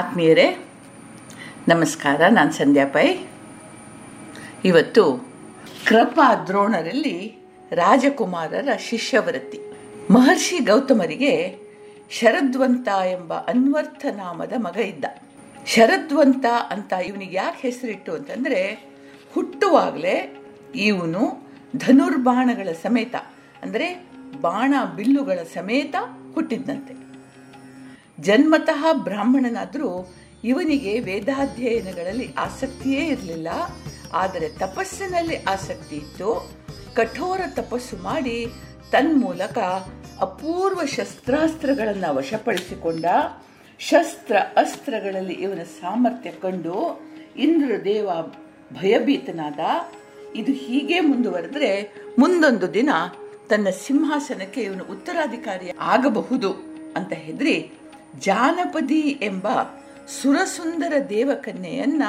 ಆತ್ಮೀಯರೇ ನಮಸ್ಕಾರ ನಾನು ಸಂಧ್ಯಾ ಪೈ ಇವತ್ತು ಕೃಪಾ ದ್ರೋಣರಲ್ಲಿ ರಾಜಕುಮಾರರ ಶಿಷ್ಯವೃತ್ತಿ ಮಹರ್ಷಿ ಗೌತಮರಿಗೆ ಶರದ್ವಂತ ಎಂಬ ಅನ್ವರ್ಥ ನಾಮದ ಮಗ ಇದ್ದ ಶರದ್ವಂತ ಅಂತ ಇವನಿಗೆ ಯಾಕೆ ಹೆಸರಿಟ್ಟು ಅಂತಂದರೆ ಹುಟ್ಟುವಾಗಲೇ ಇವನು ಧನುರ್ಬಾಣಗಳ ಸಮೇತ ಅಂದರೆ ಬಾಣ ಬಿಲ್ಲುಗಳ ಸಮೇತ ಹುಟ್ಟಿದ್ದಂತೆ ಜನ್ಮತಃ ಬ್ರಾಹ್ಮಣನಾದರೂ ಇವನಿಗೆ ವೇದಾಧ್ಯಯನಗಳಲ್ಲಿ ಆಸಕ್ತಿಯೇ ಇರಲಿಲ್ಲ ಆದರೆ ತಪಸ್ಸಿನಲ್ಲಿ ಆಸಕ್ತಿ ಇತ್ತು ಕಠೋರ ತಪಸ್ಸು ಮಾಡಿ ತನ್ಮೂಲಕ ಅಪೂರ್ವ ಶಸ್ತ್ರಾಸ್ತ್ರಗಳನ್ನು ವಶಪಡಿಸಿಕೊಂಡ ಶಸ್ತ್ರ ಅಸ್ತ್ರಗಳಲ್ಲಿ ಇವನ ಸಾಮರ್ಥ್ಯ ಕಂಡು ಇಂದ್ರದೇವ ಭಯಭೀತನಾದ ಇದು ಹೀಗೆ ಮುಂದುವರೆದ್ರೆ ಮುಂದೊಂದು ದಿನ ತನ್ನ ಸಿಂಹಾಸನಕ್ಕೆ ಇವನು ಉತ್ತರಾಧಿಕಾರಿ ಆಗಬಹುದು ಅಂತ ಹೆದರಿ ಜಾನಪದಿ ಎಂಬ ಸುರಸುಂದರ ದೇವಕನ್ಯೆಯನ್ನ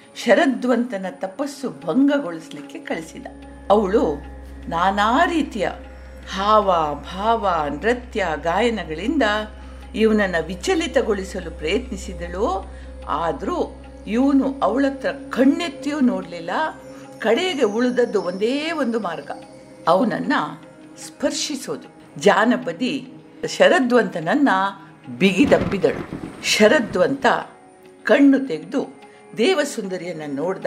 ಶರದ್ವಂತನ ತಪಸ್ಸು ಭಂಗಗೊಳಿಸಲಿಕ್ಕೆ ಕಳಿಸಿದ ಅವಳು ನಾನಾ ರೀತಿಯ ಹಾವ ಭಾವ ನೃತ್ಯ ಗಾಯನಗಳಿಂದ ಇವನನ್ನು ವಿಚಲಿತಗೊಳಿಸಲು ಪ್ರಯತ್ನಿಸಿದಳು ಆದರೂ ಇವನು ಅವಳತ್ರ ಕಣ್ಣೆತ್ತಿಯೂ ನೋಡಲಿಲ್ಲ ಕಡೆಗೆ ಉಳಿದದ್ದು ಒಂದೇ ಒಂದು ಮಾರ್ಗ ಅವನನ್ನ ಸ್ಪರ್ಶಿಸೋದು ಜಾನಪದಿ ಶರದ್ವಂತನನ್ನ ಬಿಗಿದಪ್ಪಿದಳು ಶರದ್ವಂತ ಕಣ್ಣು ತೆಗೆದು ದೇವಸುಂದರಿಯನ್ನ ನೋಡ್ದ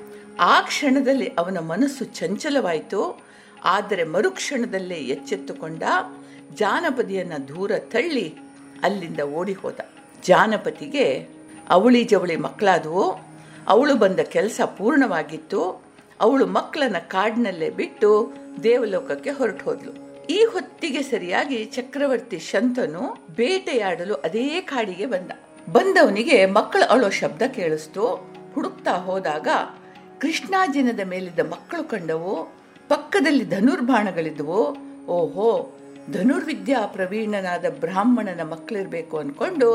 ಆ ಕ್ಷಣದಲ್ಲಿ ಅವನ ಮನಸ್ಸು ಚಂಚಲವಾಯಿತು ಆದರೆ ಮರುಕ್ಷಣದಲ್ಲೇ ಎಚ್ಚೆತ್ತುಕೊಂಡ ಜಾನಪದಿಯನ್ನ ದೂರ ತಳ್ಳಿ ಅಲ್ಲಿಂದ ಓಡಿ ಹೋದ ಜಾನಪತಿಗೆ ಅವಳಿ ಜವಳಿ ಮಕ್ಕಳಾದವು ಅವಳು ಬಂದ ಕೆಲಸ ಪೂರ್ಣವಾಗಿತ್ತು ಅವಳು ಮಕ್ಕಳನ್ನ ಕಾಡಿನಲ್ಲೇ ಬಿಟ್ಟು ದೇವಲೋಕಕ್ಕೆ ಹೊರಟು ಹೋದ್ಲು ಈ ಹೊತ್ತಿಗೆ ಸರಿಯಾಗಿ ಚಕ್ರವರ್ತಿ ಶಂತನು ಬೇಟೆಯಾಡಲು ಅದೇ ಕಾಡಿಗೆ ಬಂದ ಬಂದವನಿಗೆ ಮಕ್ಕಳು ಅಳೋ ಶಬ್ದ ಕೇಳಿಸ್ತು ಹುಡುಕ್ತಾ ಹೋದಾಗ ಕೃಷ್ಣಾಜಿನದ ಮೇಲಿದ್ದ ಮಕ್ಕಳು ಕಂಡವು ಪಕ್ಕದಲ್ಲಿ ಧನುರ್ಬಾಣಗಳಿದ್ವು ಓಹೋ ಧನುರ್ವಿದ್ಯಾ ಪ್ರವೀಣನಾದ ಬ್ರಾಹ್ಮಣನ ಮಕ್ಕಳಿರ್ಬೇಕು ಅನ್ಕೊಂಡು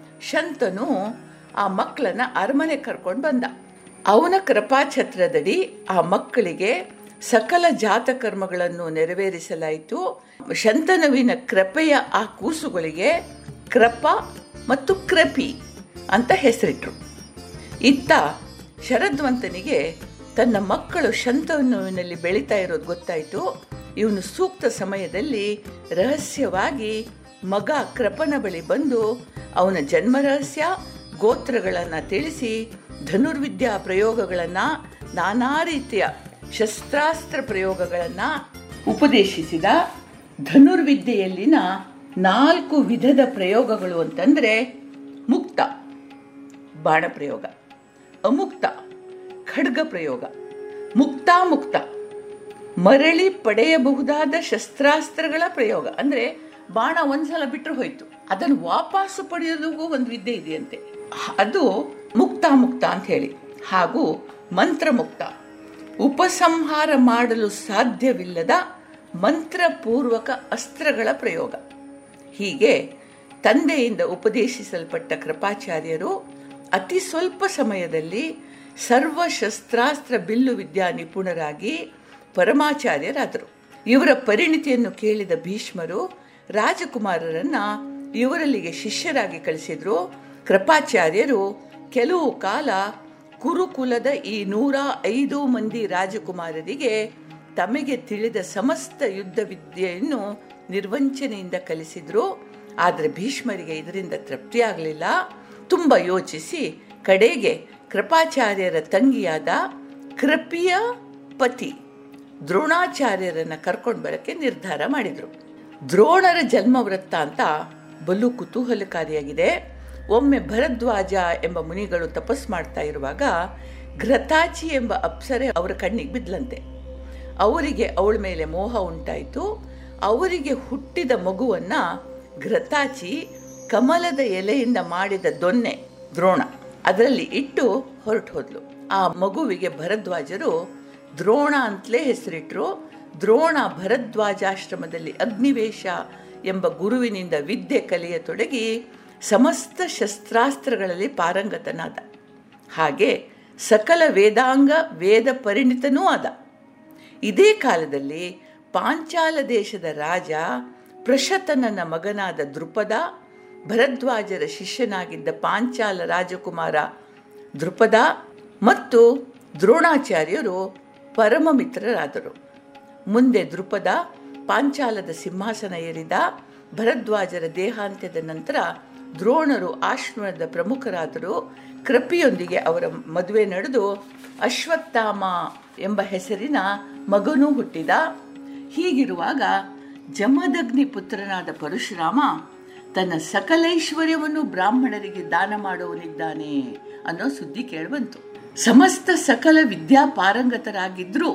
ಶಂತನು ಆ ಮಕ್ಕಳನ್ನ ಅರಮನೆ ಕರ್ಕೊಂಡು ಬಂದ ಅವನ ಕೃಪಾಛತ್ರದಡಿ ಆ ಮಕ್ಕಳಿಗೆ ಸಕಲ ಜಾತಕರ್ಮಗಳನ್ನು ನೆರವೇರಿಸಲಾಯಿತು ಶಂತನುವಿನ ಕೃಪೆಯ ಆ ಕೂಸುಗಳಿಗೆ ಕೃಪ ಮತ್ತು ಕೃಪಿ ಅಂತ ಹೆಸರಿಟ್ರು ಇತ್ತ ಶರದ್ವಂತನಿಗೆ ತನ್ನ ಮಕ್ಕಳು ಶಂತನುವಿನಲ್ಲಿ ಬೆಳೀತಾ ಇರೋದು ಗೊತ್ತಾಯಿತು ಇವನು ಸೂಕ್ತ ಸಮಯದಲ್ಲಿ ರಹಸ್ಯವಾಗಿ ಮಗ ಕೃಪನ ಬಳಿ ಬಂದು ಅವನ ಜನ್ಮ ರಹಸ್ಯ ಗೋತ್ರಗಳನ್ನು ತಿಳಿಸಿ ಧನುರ್ವಿದ್ಯಾ ಪ್ರಯೋಗಗಳನ್ನು ನಾನಾ ರೀತಿಯ ಶಸ್ತ್ರಾಸ್ತ್ರ ಪ್ರಯೋಗಗಳನ್ನು ಉಪದೇಶಿಸಿದ ಧನುರ್ವಿದ್ಯೆಯಲ್ಲಿನ ನಾಲ್ಕು ವಿಧದ ಪ್ರಯೋಗಗಳು ಅಂತಂದ್ರೆ ಮುಕ್ತ ಬಾಣ ಪ್ರಯೋಗ ಅಮುಕ್ತ ಖಡ್ಗ ಪ್ರಯೋಗ ಮುಕ್ತಾಮುಕ್ತ ಮರಳಿ ಪಡೆಯಬಹುದಾದ ಶಸ್ತ್ರಾಸ್ತ್ರಗಳ ಪ್ರಯೋಗ ಅಂದ್ರೆ ಬಾಣ ಒಂದ್ಸಲ ಬಿಟ್ಟರು ಹೋಯ್ತು ಅದನ್ನು ವಾಪಸ್ಸು ಪಡೆಯೋದಕ್ಕೂ ಒಂದು ವಿದ್ಯೆ ಇದೆಯಂತೆ ಅದು ಮುಕ್ತಾಮುಕ್ತ ಅಂತ ಹೇಳಿ ಹಾಗೂ ಮಂತ್ರಮುಕ್ತ ಉಪಸಂಹಾರ ಮಾಡಲು ಸಾಧ್ಯವಿಲ್ಲದ ಮಂತ್ರಪೂರ್ವಕ ಅಸ್ತ್ರಗಳ ಪ್ರಯೋಗ ಹೀಗೆ ತಂದೆಯಿಂದ ಉಪದೇಶಿಸಲ್ಪಟ್ಟ ಕೃಪಾಚಾರ್ಯರು ಅತಿ ಸ್ವಲ್ಪ ಸಮಯದಲ್ಲಿ ಸರ್ವ ಶಸ್ತ್ರಾಸ್ತ್ರ ಬಿಲ್ಲು ವಿದ್ಯಾ ನಿಪುಣರಾಗಿ ಪರಮಾಚಾರ್ಯರಾದರು ಇವರ ಪರಿಣಿತಿಯನ್ನು ಕೇಳಿದ ಭೀಷ್ಮರು ರಾಜಕುಮಾರರನ್ನ ಇವರಲ್ಲಿಗೆ ಶಿಷ್ಯರಾಗಿ ಕಳಿಸಿದ್ರು ಕೃಪಾಚಾರ್ಯರು ಕೆಲವು ಕಾಲ ಕುರುಕುಲದ ಈ ನೂರ ಐದು ಮಂದಿ ರಾಜಕುಮಾರರಿಗೆ ತಮಗೆ ತಿಳಿದ ಸಮಸ್ತ ಯುದ್ಧ ವಿದ್ಯೆಯನ್ನು ನಿರ್ವಂಚನೆಯಿಂದ ಕಲಿಸಿದ್ರು ಆದರೆ ಭೀಷ್ಮರಿಗೆ ಇದರಿಂದ ತೃಪ್ತಿಯಾಗಲಿಲ್ಲ ತುಂಬ ಯೋಚಿಸಿ ಕಡೆಗೆ ಕೃಪಾಚಾರ್ಯರ ತಂಗಿಯಾದ ಕೃಪಿಯ ಪತಿ ದ್ರೋಣಾಚಾರ್ಯರನ್ನ ಕರ್ಕೊಂಡು ಬರಕ್ಕೆ ನಿರ್ಧಾರ ಮಾಡಿದರು ದ್ರೋಣರ ಜನ್ಮ ವೃತ್ತಾಂತ ಬಲು ಕುತೂಹಲಕಾರಿಯಾಗಿದೆ ಒಮ್ಮೆ ಭರದ್ವಾಜ ಎಂಬ ಮುನಿಗಳು ತಪಸ್ ಮಾಡ್ತಾ ಇರುವಾಗ ಘೃತಾಚಿ ಎಂಬ ಅಪ್ಸರೆ ಅವರ ಕಣ್ಣಿಗೆ ಬಿದ್ಲಂತೆ ಅವರಿಗೆ ಅವಳ ಮೇಲೆ ಮೋಹ ಉಂಟಾಯಿತು ಅವರಿಗೆ ಹುಟ್ಟಿದ ಮಗುವನ್ನ ಘೃತಾಚಿ ಕಮಲದ ಎಲೆಯಿಂದ ಮಾಡಿದ ದೊನ್ನೆ ದ್ರೋಣ ಅದರಲ್ಲಿ ಇಟ್ಟು ಹೊರಟು ಹೋದ್ಲು ಆ ಮಗುವಿಗೆ ಭರದ್ವಾಜರು ದ್ರೋಣ ಅಂತಲೇ ಹೆಸರಿಟ್ರು ದ್ರೋಣ ಭರದ್ವಾಜಾಶ್ರಮದಲ್ಲಿ ಅಗ್ನಿವೇಶ ಎಂಬ ಗುರುವಿನಿಂದ ವಿದ್ಯೆ ಕಲಿಯತೊಡಗಿ ಸಮಸ್ತ ಶಸ್ತ್ರಾಸ್ತ್ರಗಳಲ್ಲಿ ಪಾರಂಗತನಾದ ಹಾಗೆ ಸಕಲ ವೇದಾಂಗ ವೇದ ಪರಿಣಿತನೂ ಆದ ಇದೇ ಕಾಲದಲ್ಲಿ ಪಾಂಚಾಲ ದೇಶದ ರಾಜ ಪ್ರಶತನನ ಮಗನಾದ ದೃಪದ ಭರದ್ವಾಜರ ಶಿಷ್ಯನಾಗಿದ್ದ ಪಾಂಚಾಲ ರಾಜಕುಮಾರ ದೃಪದ ಮತ್ತು ದ್ರೋಣಾಚಾರ್ಯರು ಪರಮ ಮಿತ್ರರಾದರು ಮುಂದೆ ದೃಪದ ಪಾಂಚಾಲದ ಸಿಂಹಾಸನ ಏರಿದ ಭರದ್ವಾಜರ ದೇಹಾಂತ್ಯದ ನಂತರ ದ್ರೋಣರು ಆಶ್ರಮದ ಪ್ರಮುಖರಾದರು ಕೃಪಿಯೊಂದಿಗೆ ಅವರ ಮದುವೆ ನಡೆದು ಅಶ್ವತ್ಥಾಮ ಎಂಬ ಹೆಸರಿನ ಮಗನೂ ಹುಟ್ಟಿದ ಹೀಗಿರುವಾಗ ಜಮದಗ್ನಿ ಪುತ್ರನಾದ ಪರಶುರಾಮ ತನ್ನ ಸಕಲೈಶ್ವರ್ಯವನ್ನು ಬ್ರಾಹ್ಮಣರಿಗೆ ದಾನ ಮಾಡುವನಿದ್ದಾನೆ ಅನ್ನೋ ಸುದ್ದಿ ಕೇಳಿಬಂತು ಸಮಸ್ತ ಸಕಲ ವಿದ್ಯಾ ಪಾರಂಗತರಾಗಿದ್ದರೂ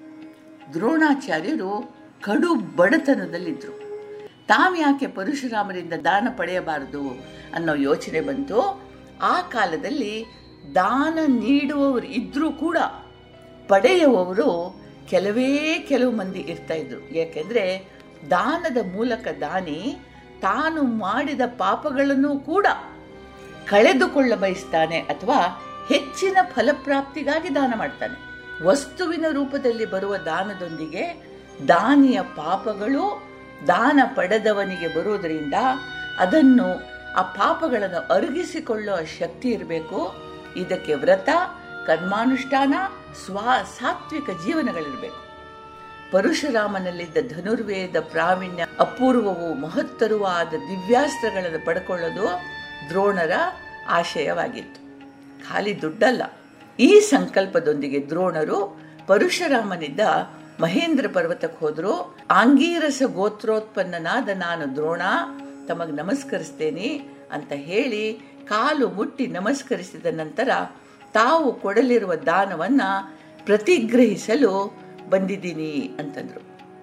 ದ್ರೋಣಾಚಾರ್ಯರು ಕಡು ಬಡತನದಲ್ಲಿದ್ದರು ತಾವ್ಯಾಕೆ ಪರಶುರಾಮರಿಂದ ದಾನ ಪಡೆಯಬಾರದು ಅನ್ನೋ ಯೋಚನೆ ಬಂತು ಆ ಕಾಲದಲ್ಲಿ ದಾನ ನೀಡುವವರು ಇದ್ರೂ ಕೂಡ ಪಡೆಯುವವರು ಕೆಲವೇ ಕೆಲವು ಮಂದಿ ಇರ್ತಾ ಇದ್ರು ಯಾಕೆಂದ್ರೆ ದಾನದ ಮೂಲಕ ದಾನಿ ತಾನು ಮಾಡಿದ ಪಾಪಗಳನ್ನು ಕೂಡ ಕಳೆದುಕೊಳ್ಳ ಬಯಸ್ತಾನೆ ಅಥವಾ ಹೆಚ್ಚಿನ ಫಲಪ್ರಾಪ್ತಿಗಾಗಿ ದಾನ ಮಾಡ್ತಾನೆ ವಸ್ತುವಿನ ರೂಪದಲ್ಲಿ ಬರುವ ದಾನದೊಂದಿಗೆ ದಾನಿಯ ಪಾಪಗಳು ದಾನ ಪಡೆದವನಿಗೆ ಬರುವುದರಿಂದ ಅದನ್ನು ಆ ಪಾಪಗಳನ್ನು ಅರಗಿಸಿಕೊಳ್ಳುವ ಶಕ್ತಿ ಇರಬೇಕು ಇದಕ್ಕೆ ವ್ರತ ಕರ್ಮಾನುಷ್ಠಾನ ಸ್ವ ಸಾತ್ವಿಕ ಜೀವನಗಳಿರಬೇಕು ಪರಶುರಾಮನಲ್ಲಿದ್ದ ಧನುರ್ವೇದ ಪ್ರಾವೀಣ್ಯ ಅಪೂರ್ವವು ಮಹತ್ತರವಾದ ದಿವ್ಯಾಸ್ತ್ರಗಳನ್ನು ಪಡ್ಕೊಳ್ಳೋದು ದ್ರೋಣರ ಆಶಯವಾಗಿತ್ತು ಖಾಲಿ ದುಡ್ಡಲ್ಲ ಈ ಸಂಕಲ್ಪದೊಂದಿಗೆ ದ್ರೋಣರು ಪರಶುರಾಮನಿದ್ದ ಮಹೇಂದ್ರ ಪರ್ವತಕ್ಕೆ ಹೋದ್ರು ಆಂಗೀರಸ ಗೋತ್ರೋತ್ಪನ್ನನಾದ ನಾನು ದ್ರೋಣ ತಮಗ್ ನಮಸ್ಕರಿಸ್ತೇನೆ ಅಂತ ಹೇಳಿ ಕಾಲು ಮುಟ್ಟಿ ನಮಸ್ಕರಿಸಿದ ನಂತರ ತಾವು ಕೊಡಲಿರುವ ದಾನವನ್ನ ಪ್ರತಿಗ್ರಹಿಸಲು ಬಂದಿದ್ದೀನಿ ಅಂತಂದ್ರು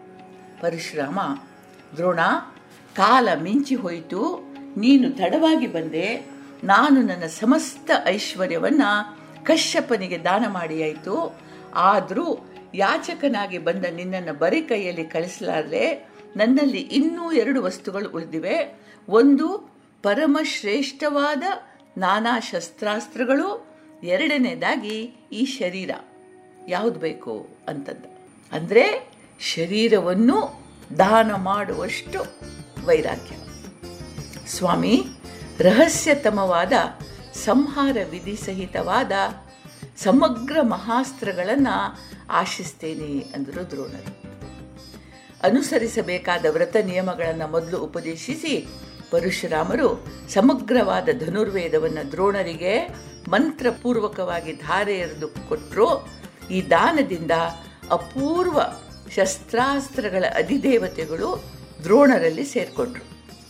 ಪರಶುರಾಮ ದ್ರೋಣ ಕಾಲ ಮಿಂಚಿ ಹೋಯಿತು ನೀನು ತಡವಾಗಿ ಬಂದೆ ನಾನು ನನ್ನ ಸಮಸ್ತ ಐಶ್ವರ್ಯವನ್ನ ಕಶ್ಯಪನಿಗೆ ದಾನ ಮಾಡಿಯಾಯಿತು ಆದರೂ ಯಾಚಕನಾಗಿ ಬಂದ ನಿನ್ನನ್ನು ಬರೀ ಕೈಯಲ್ಲಿ ಕಳಿಸಲಾರೆ ನನ್ನಲ್ಲಿ ಇನ್ನೂ ಎರಡು ವಸ್ತುಗಳು ಉಳಿದಿವೆ ಒಂದು ಪರಮ ಶ್ರೇಷ್ಠವಾದ ನಾನಾ ಶಸ್ತ್ರಾಸ್ತ್ರಗಳು ಎರಡನೇದಾಗಿ ಈ ಶರೀರ ಯಾವುದು ಬೇಕು ಅಂತಂದ ಅಂದರೆ ಶರೀರವನ್ನು ದಾನ ಮಾಡುವಷ್ಟು ವೈರಾಗ್ಯ ಸ್ವಾಮಿ ರಹಸ್ಯತಮವಾದ ಸಂಹಾರ ವಿಧಿ ಸಹಿತವಾದ ಸಮಗ್ರ ಮಹಾಸ್ತ್ರಗಳನ್ನು ಆಶಿಸ್ತೇನೆ ಅಂದರು ದ್ರೋಣರು ಅನುಸರಿಸಬೇಕಾದ ವ್ರತ ನಿಯಮಗಳನ್ನು ಮೊದಲು ಉಪದೇಶಿಸಿ ಪರಶುರಾಮರು ಸಮಗ್ರವಾದ ಧನುರ್ವೇದವನ್ನು ದ್ರೋಣರಿಗೆ ಮಂತ್ರಪೂರ್ವಕವಾಗಿ ಧಾರೆ ಎರೆದು ಕೊಟ್ಟರು ಈ ದಾನದಿಂದ ಅಪೂರ್ವ ಶಸ್ತ್ರಾಸ್ತ್ರಗಳ ಅಧಿದೇವತೆಗಳು ದ್ರೋಣರಲ್ಲಿ ಸೇರ್ಕೊಂಡ್ರು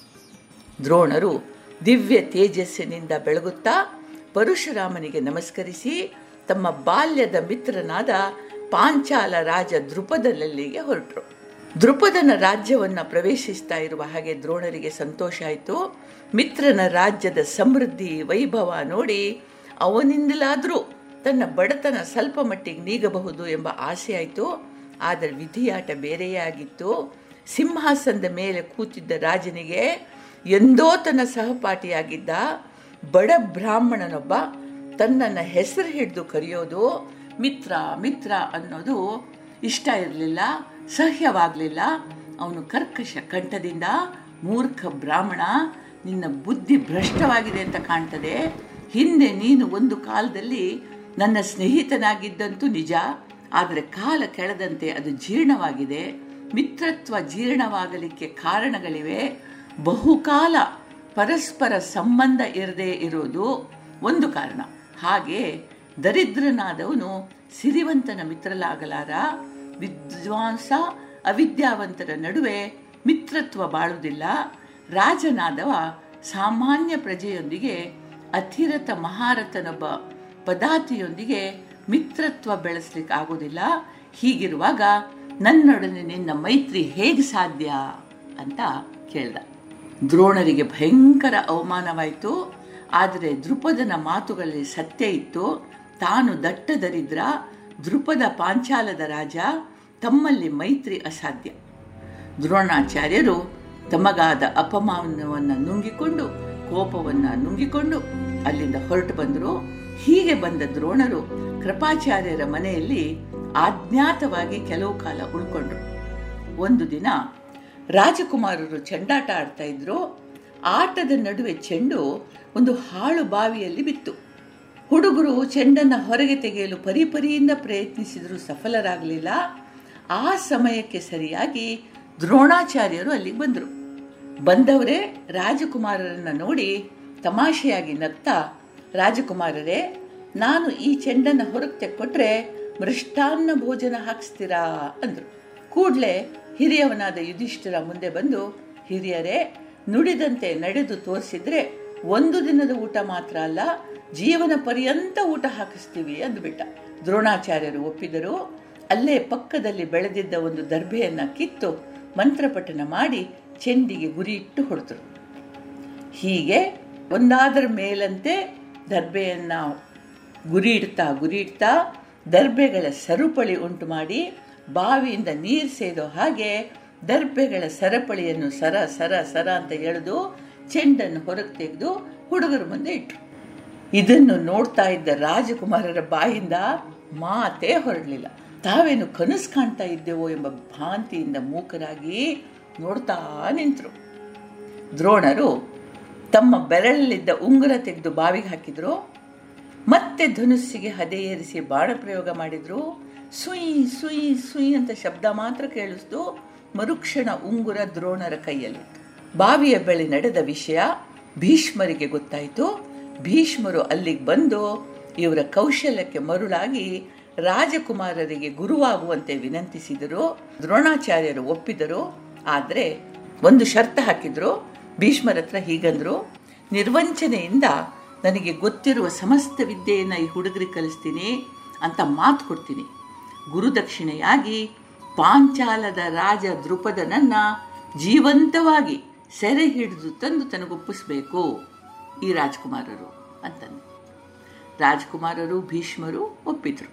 ದ್ರೋಣರು ದಿವ್ಯ ತೇಜಸ್ಸಿನಿಂದ ಬೆಳಗುತ್ತಾ ಪರಶುರಾಮನಿಗೆ ನಮಸ್ಕರಿಸಿ ತಮ್ಮ ಬಾಲ್ಯದ ಮಿತ್ರನಾದ ಪಾಂಚಾಲ ರಾಜ ದೃಪದಲ್ಲಿಗೆ ಹೊರಟರು ದೃಪದನ ರಾಜ್ಯವನ್ನ ಪ್ರವೇಶಿಸ್ತಾ ಇರುವ ಹಾಗೆ ದ್ರೋಣರಿಗೆ ಸಂತೋಷ ಆಯಿತು ಮಿತ್ರನ ರಾಜ್ಯದ ಸಮೃದ್ಧಿ ವೈಭವ ನೋಡಿ ಅವನಿಂದಲಾದರೂ ತನ್ನ ಬಡತನ ಸ್ವಲ್ಪ ಮಟ್ಟಿಗೆ ನೀಗಬಹುದು ಎಂಬ ಆಸೆ ಆಯಿತು ಆದರೆ ವಿಧಿಯಾಟ ಬೇರೆಯೇ ಆಗಿತ್ತು ಸಿಂಹಾಸನದ ಮೇಲೆ ಕೂತಿದ್ದ ರಾಜನಿಗೆ ಎಂದೋ ತನ್ನ ಸಹಪಾಠಿಯಾಗಿದ್ದ ಬಡ ಬ್ರಾಹ್ಮಣನೊಬ್ಬ ತನ್ನನ್ನು ಹೆಸರು ಹಿಡಿದು ಕರೆಯೋದು ಮಿತ್ರ ಮಿತ್ರ ಅನ್ನೋದು ಇಷ್ಟ ಇರಲಿಲ್ಲ ಸಹ್ಯವಾಗಲಿಲ್ಲ ಅವನು ಕರ್ಕಶ ಕಂಠದಿಂದ ಮೂರ್ಖ ಬ್ರಾಹ್ಮಣ ನಿನ್ನ ಬುದ್ಧಿ ಭ್ರಷ್ಟವಾಗಿದೆ ಅಂತ ಕಾಣ್ತದೆ ಹಿಂದೆ ನೀನು ಒಂದು ಕಾಲದಲ್ಲಿ ನನ್ನ ಸ್ನೇಹಿತನಾಗಿದ್ದಂತೂ ನಿಜ ಆದರೆ ಕಾಲ ಕೆಳದಂತೆ ಅದು ಜೀರ್ಣವಾಗಿದೆ ಮಿತ್ರತ್ವ ಜೀರ್ಣವಾಗಲಿಕ್ಕೆ ಕಾರಣಗಳಿವೆ ಬಹುಕಾಲ ಪರಸ್ಪರ ಸಂಬಂಧ ಇರದೇ ಇರೋದು ಒಂದು ಕಾರಣ ಹಾಗೆ ದರಿದ್ರನಾದವನು ಸಿರಿವಂತನ ಮಿತ್ರಲಾಗಲಾರ ವಿದ್ವಾಂಸ ಅವಿದ್ಯಾವಂತರ ನಡುವೆ ಮಿತ್ರತ್ವ ಬಾಳುವುದಿಲ್ಲ ರಾಜನಾದವ ಸಾಮಾನ್ಯ ಪ್ರಜೆಯೊಂದಿಗೆ ಅಧಿರಥ ಮಹಾರಥನೊಬ್ಬ ಪದಾತಿಯೊಂದಿಗೆ ಮಿತ್ರತ್ವ ಬೆಳೆಸ್ಲಿಕ್ಕೆ ಆಗೋದಿಲ್ಲ ಹೀಗಿರುವಾಗ ನನ್ನೊಡನೆ ನಿನ್ನ ಮೈತ್ರಿ ಹೇಗೆ ಸಾಧ್ಯ ಅಂತ ಕೇಳ್ದ ದ್ರೋಣರಿಗೆ ಭಯಂಕರ ಅವಮಾನವಾಯಿತು ಆದರೆ ದೃಪದನ ಮಾತುಗಳಲ್ಲಿ ಸತ್ಯ ಇತ್ತು ತಾನು ದಟ್ಟ ದರಿದ್ರ ದೃಪದ ಪಾಂಚಾಲದ ರಾಜ ತಮ್ಮಲ್ಲಿ ಮೈತ್ರಿ ಅಸಾಧ್ಯ ದ್ರೋಣಾಚಾರ್ಯರು ತಮಗಾದ ಅಪಮಾನವನ್ನು ನುಂಗಿಕೊಂಡು ಕೋಪವನ್ನು ನುಂಗಿಕೊಂಡು ಅಲ್ಲಿಂದ ಹೊರಟು ಬಂದರು ಹೀಗೆ ಬಂದ ದ್ರೋಣರು ಕೃಪಾಚಾರ್ಯರ ಮನೆಯಲ್ಲಿ ಆಜ್ಞಾತವಾಗಿ ಕೆಲವು ಕಾಲ ಉಳ್ಕೊಂಡ್ರು ಒಂದು ದಿನ ರಾಜಕುಮಾರರು ಚೆಂಡಾಟ ಆಡ್ತಾ ಇದ್ರು ಆಟದ ನಡುವೆ ಚೆಂಡು ಒಂದು ಹಾಳು ಬಾವಿಯಲ್ಲಿ ಬಿತ್ತು ಹುಡುಗರು ಚೆಂಡನ್ನು ಹೊರಗೆ ತೆಗೆಯಲು ಪರಿಪರಿಯಿಂದ ಪ್ರಯತ್ನಿಸಿದರೂ ಸಫಲರಾಗಲಿಲ್ಲ ಆ ಸಮಯಕ್ಕೆ ಸರಿಯಾಗಿ ದ್ರೋಣಾಚಾರ್ಯರು ಅಲ್ಲಿಗೆ ಬಂದರು ಬಂದವರೇ ರಾಜಕುಮಾರರನ್ನು ನೋಡಿ ತಮಾಷೆಯಾಗಿ ನಗ್ತಾ ರಾಜಕುಮಾರರೇ ನಾನು ಈ ಚೆಂಡನ್ನು ಹೊರಗೆ ತೆಕ್ಕೊಟ್ರೆ ಮೃಷ್ಟಾನ್ನ ಭೋಜನ ಹಾಕಿಸ್ತೀರಾ ಅಂದರು ಕೂಡಲೇ ಹಿರಿಯವನಾದ ಯುಧಿಷ್ಠಿರ ಮುಂದೆ ಬಂದು ಹಿರಿಯರೇ ನುಡಿದಂತೆ ನಡೆದು ತೋರಿಸಿದ್ರೆ ಒಂದು ದಿನದ ಊಟ ಮಾತ್ರ ಅಲ್ಲ ಜೀವನ ಪರ್ಯಂತ ಊಟ ಹಾಕಿಸ್ತೀವಿ ಅಂದುಬಿಟ್ಟ ದ್ರೋಣಾಚಾರ್ಯರು ಒಪ್ಪಿದರು ಅಲ್ಲೇ ಪಕ್ಕದಲ್ಲಿ ಬೆಳೆದಿದ್ದ ಒಂದು ದರ್ಭೆಯನ್ನ ಕಿತ್ತು ಮಂತ್ರಪಠನ ಮಾಡಿ ಚೆಂಡಿಗೆ ಗುರಿಯಿಟ್ಟು ಹೊಡೆದರು ಹೀಗೆ ಒಂದಾದರ ಮೇಲಂತೆ ದರ್ಬೆಯನ್ನ ಗುರಿ ಇಡ್ತಾ ಗುರಿ ಇಡ್ತಾ ದರ್ಬೆಗಳ ಸರುಪಳಿ ಉಂಟು ಮಾಡಿ ಬಾವಿಯಿಂದ ನೀರು ಸೇದೋ ಹಾಗೆ ದರ್ಬೆಗಳ ಸರಪಳಿಯನ್ನು ಸರ ಸರ ಸರ ಅಂತ ಎಳೆದು ಚೆಂಡನ್ನು ಹೊರಗೆ ತೆಗೆದು ಹುಡುಗರ ಮುಂದೆ ಇಟ್ಟರು ಇದನ್ನು ನೋಡ್ತಾ ಇದ್ದ ರಾಜಕುಮಾರರ ಬಾಯಿಂದ ಮಾತೇ ಹೊರಡಲಿಲ್ಲ ತಾವೇನು ಕನಸು ಕಾಣ್ತಾ ಇದ್ದೇವೋ ಎಂಬ ಭಾಂತಿಯಿಂದ ಮೂಕರಾಗಿ ನೋಡ್ತಾ ನಿಂತರು ದ್ರೋಣರು ತಮ್ಮ ಬೆರಳಲ್ಲಿದ್ದ ಉಂಗುರ ತೆಗೆದು ಬಾವಿಗೆ ಹಾಕಿದ್ರು ಮತ್ತೆ ಧನುಸ್ಸಿಗೆ ಹದೆ ಏರಿಸಿ ಬಾಣ ಪ್ರಯೋಗ ಮಾಡಿದ್ರು ಸುಯ್ ಸುಯ್ ಸುಯ್ ಅಂತ ಶಬ್ದ ಮಾತ್ರ ಕೇಳಿಸ್ತು ಮರುಕ್ಷಣ ಉಂಗುರ ದ್ರೋಣರ ಕೈಯಲ್ಲಿ ಬಾವಿಯ ಬಳಿ ನಡೆದ ವಿಷಯ ಭೀಷ್ಮರಿಗೆ ಗೊತ್ತಾಯಿತು ಭೀಷ್ಮರು ಅಲ್ಲಿಗೆ ಬಂದು ಇವರ ಕೌಶಲ್ಯಕ್ಕೆ ಮರುಳಾಗಿ ರಾಜಕುಮಾರರಿಗೆ ಗುರುವಾಗುವಂತೆ ವಿನಂತಿಸಿದರು ದ್ರೋಣಾಚಾರ್ಯರು ಒಪ್ಪಿದರು ಆದರೆ ಒಂದು ಶರ್ತ ಹಾಕಿದ್ರು ಭೀಷ್ಮರ ಹತ್ರ ಹೀಗಂದ್ರು ನಿರ್ವಂಚನೆಯಿಂದ ನನಗೆ ಗೊತ್ತಿರುವ ಸಮಸ್ತ ವಿದ್ಯೆಯನ್ನು ಈ ಹುಡುಗರಿಗೆ ಕಲಿಸ್ತೀನಿ ಅಂತ ಮಾತು ಕೊಡ್ತೀನಿ ಗುರುದಕ್ಷಿಣೆಯಾಗಿ ಪಾಂಚಾಲದ ರಾಜ ದೃಪದನನ್ನ ಜೀವಂತವಾಗಿ ಸೆರೆ ಹಿಡಿದು ತಂದು ತನಗೊಪ್ಪಿಸ್ಬೇಕು ಈ ರಾಜಕುಮಾರರು ಅಂತಂದು ರಾಜಕುಮಾರರು ಭೀಷ್ಮರು ಒಪ್ಪಿದ್ರು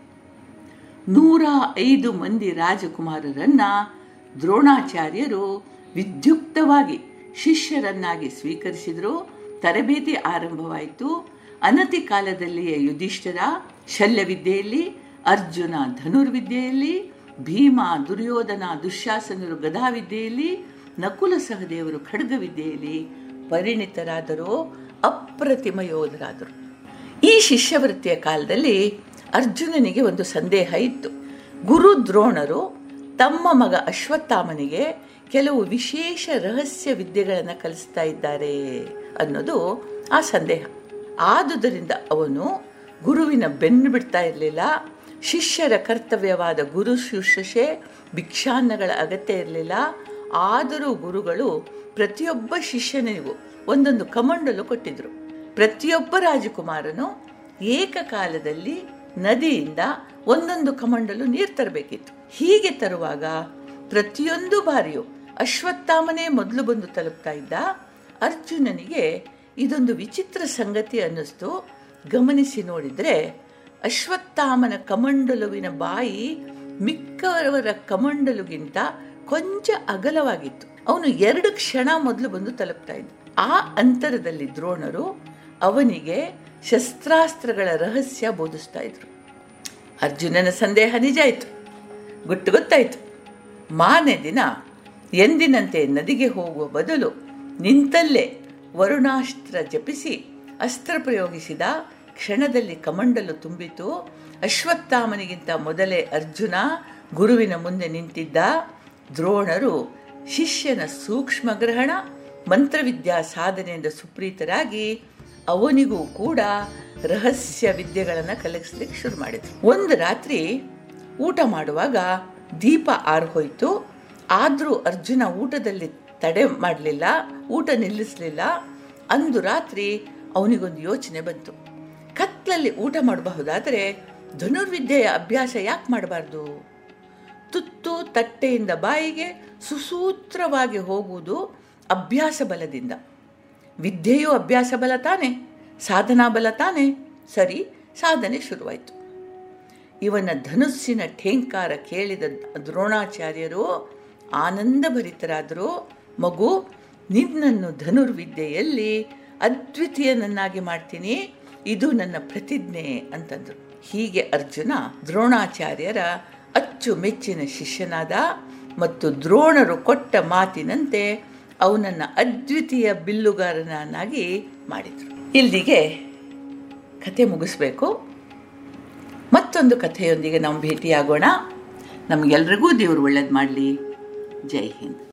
ನೂರ ಐದು ಮಂದಿ ರಾಜಕುಮಾರರನ್ನ ದ್ರೋಣಾಚಾರ್ಯರು ವಿದ್ಯುಕ್ತವಾಗಿ ಶಿಷ್ಯರನ್ನಾಗಿ ಸ್ವೀಕರಿಸಿದ್ರು ತರಬೇತಿ ಆರಂಭವಾಯಿತು ಅನತಿ ಕಾಲದಲ್ಲಿಯೇ ಯುಧಿಷ್ಠಿರ ಶಲ್ಯವಿದ್ಯೆಯಲ್ಲಿ ಅರ್ಜುನ ಧನುರ್ವಿದ್ಯೆಯಲ್ಲಿ ಭೀಮ ದುರ್ಯೋಧನ ದುಶ್ಯಾಸನರು ಗದಾವಿದ್ಯೆಯಲ್ಲಿ ನಕುಲ ಸಹದೇವರು ಖಡ್ಗವಿದ್ಯೆಯಲ್ಲಿ ಪರಿಣಿತರಾದರು ಅಪ್ರತಿಮ ಯೋಧರಾದರು ಈ ಶಿಷ್ಯವೃತ್ತಿಯ ಕಾಲದಲ್ಲಿ ಅರ್ಜುನನಿಗೆ ಒಂದು ಸಂದೇಹ ಇತ್ತು ಗುರು ದ್ರೋಣರು ತಮ್ಮ ಮಗ ಅಶ್ವತ್ಥಾಮನಿಗೆ ಕೆಲವು ವಿಶೇಷ ರಹಸ್ಯ ವಿದ್ಯೆಗಳನ್ನು ಕಲಿಸ್ತಾ ಇದ್ದಾರೆ ಅನ್ನೋದು ಆ ಸಂದೇಹ ಆದುದರಿಂದ ಅವನು ಗುರುವಿನ ಬೆನ್ನು ಬಿಡ್ತಾ ಇರಲಿಲ್ಲ ಶಿಷ್ಯರ ಕರ್ತವ್ಯವಾದ ಗುರು ಶುಶ್ರೂಷೆ ಭಿಕ್ಷಾನ್ನಗಳ ಅಗತ್ಯ ಇರಲಿಲ್ಲ ಆದರೂ ಗುರುಗಳು ಪ್ರತಿಯೊಬ್ಬ ಶಿಷ್ಯನಿಗೂ ಒಂದೊಂದು ಕಮಂಡಲು ಕೊಟ್ಟಿದ್ರು ಪ್ರತಿಯೊಬ್ಬ ರಾಜಕುಮಾರನು ಏಕಕಾಲದಲ್ಲಿ ನದಿಯಿಂದ ಒಂದೊಂದು ಕಮಂಡಲು ನೀರು ತರಬೇಕಿತ್ತು ಹೀಗೆ ತರುವಾಗ ಪ್ರತಿಯೊಂದು ಬಾರಿಯೂ ಅಶ್ವತ್ಥಾಮನೇ ಮೊದಲು ಬಂದು ತಲುಪ್ತಾ ಇದ್ದ ಅರ್ಜುನನಿಗೆ ಇದೊಂದು ವಿಚಿತ್ರ ಸಂಗತಿ ಅನ್ನಿಸ್ತು ಗಮನಿಸಿ ನೋಡಿದರೆ ಅಶ್ವತ್ಥಾಮನ ಕಮಂಡಲುವಿನ ಬಾಯಿ ಮಿಕ್ಕವರ ಕಮಂಡಲುಗಿಂತ ಕೊಂಚ ಅಗಲವಾಗಿತ್ತು ಅವನು ಎರಡು ಕ್ಷಣ ಮೊದಲು ಬಂದು ತಲುಪ್ತಾ ಇದ್ದ ಆ ಅಂತರದಲ್ಲಿ ದ್ರೋಣರು ಅವನಿಗೆ ಶಸ್ತ್ರಾಸ್ತ್ರಗಳ ರಹಸ್ಯ ಬೋಧಿಸ್ತಾ ಇದ್ರು ಅರ್ಜುನನ ಸಂದೇಹ ನಿಜ ಆಯಿತು ಗುಟ್ಟು ಗೊತ್ತಾಯಿತು ಮಾನೆ ದಿನ ಎಂದಿನಂತೆ ನದಿಗೆ ಹೋಗುವ ಬದಲು ನಿಂತಲ್ಲೇ ವರುಣಾಸ್ತ್ರ ಜಪಿಸಿ ಅಸ್ತ್ರ ಪ್ರಯೋಗಿಸಿದ ಕ್ಷಣದಲ್ಲಿ ಕಮಂಡಲು ತುಂಬಿತು ಅಶ್ವತ್ಥಾಮನಿಗಿಂತ ಮೊದಲೇ ಅರ್ಜುನ ಗುರುವಿನ ಮುಂದೆ ನಿಂತಿದ್ದ ದ್ರೋಣರು ಶಿಷ್ಯನ ಸೂಕ್ಷ್ಮ ಗ್ರಹಣ ಮಂತ್ರವಿದ್ಯಾ ಸಾಧನೆಯಿಂದ ಸುಪ್ರೀತರಾಗಿ ಅವನಿಗೂ ಕೂಡ ರಹಸ್ಯ ವಿದ್ಯೆಗಳನ್ನು ಕಲಿಸ್ಲಿಕ್ಕೆ ಶುರು ಮಾಡಿದ್ರು ಒಂದು ರಾತ್ರಿ ಊಟ ಮಾಡುವಾಗ ದೀಪ ಆರ್ಹೋಯ್ತು ಆದರೂ ಅರ್ಜುನ ಊಟದಲ್ಲಿ ತಡೆ ಮಾಡಲಿಲ್ಲ ಊಟ ನಿಲ್ಲಿಸಲಿಲ್ಲ ಅಂದು ರಾತ್ರಿ ಅವನಿಗೊಂದು ಯೋಚನೆ ಬಂತು ಕತ್ಲಲ್ಲಿ ಊಟ ಮಾಡಬಹುದಾದರೆ ಧನುರ್ವಿದ್ಯೆಯ ಅಭ್ಯಾಸ ಯಾಕೆ ಮಾಡಬಾರ್ದು ತುತ್ತು ತಟ್ಟೆಯಿಂದ ಬಾಯಿಗೆ ಸುಸೂತ್ರವಾಗಿ ಹೋಗುವುದು ಅಭ್ಯಾಸ ಬಲದಿಂದ ವಿದ್ಯೆಯು ಅಭ್ಯಾಸ ಬಲ ತಾನೆ ಸಾಧನಾ ಬಲ ತಾನೆ ಸರಿ ಸಾಧನೆ ಶುರುವಾಯಿತು ಇವನ ಧನುಸ್ಸಿನ ಠೇಂಕಾರ ಕೇಳಿದ ದ್ರೋಣಾಚಾರ್ಯರು ಆನಂದಭರಿತರಾದರು ಮಗು ನಿನ್ನನ್ನು ಧನುರ್ವಿದ್ಯೆಯಲ್ಲಿ ಅದ್ವಿತೀಯನನ್ನಾಗಿ ಮಾಡ್ತೀನಿ ಇದು ನನ್ನ ಪ್ರತಿಜ್ಞೆ ಅಂತಂದರು ಹೀಗೆ ಅರ್ಜುನ ದ್ರೋಣಾಚಾರ್ಯರ ಅಚ್ಚುಮೆಚ್ಚಿನ ಶಿಷ್ಯನಾದ ಮತ್ತು ದ್ರೋಣರು ಕೊಟ್ಟ ಮಾತಿನಂತೆ ಅವನನ್ನು ಅದ್ವಿತೀಯ ಬಿಲ್ಲುಗಾರನನ್ನಾಗಿ ಮಾಡಿದರು ಇಲ್ಲಿಗೆ ಕತೆ ಮುಗಿಸ್ಬೇಕು ಮತ್ತೊಂದು ಕಥೆಯೊಂದಿಗೆ ನಾವು ಭೇಟಿಯಾಗೋಣ ನಮಗೆಲ್ರಿಗೂ ದೇವರು ಒಳ್ಳೇದು ಮಾಡಲಿ ಜೈ ಹಿಂದ್